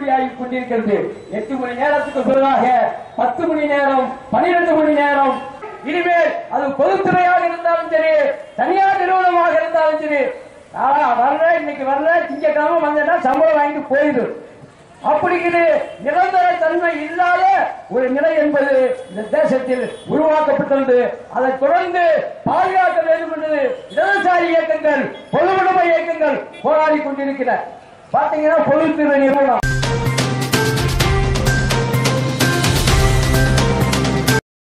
செல்லுபடியாகி கொண்டிருக்கிறது எட்டு மணி நேரத்துக்கு பதிலாக பத்து மணி நேரம் பனிரெண்டு மணி நேரம் இனிமேல் அது பொதுத்துறையாக இருந்தாலும் சரி தனியார் நிறுவனமாக இருந்தாலும் சரி நான் வரல இன்னைக்கு வரல திங்கக்கிழமை வந்தேன்னா சம்பளம் வாங்கிட்டு போயிடு அப்படிங்கிறது நிரந்தர தன்மை இல்லாத ஒரு நிலை என்பது இந்த தேசத்தில் உருவாக்கப்பட்டுள்ளது அதை தொடர்ந்து பாதுகாக்க வேண்டும் என்பது விவசாய இயக்கங்கள் பொதுவுடைமை இயக்கங்கள் போராடி கொண்டிருக்கிற பாத்தீங்கன்னா பொதுத்துறை நிறுவனம்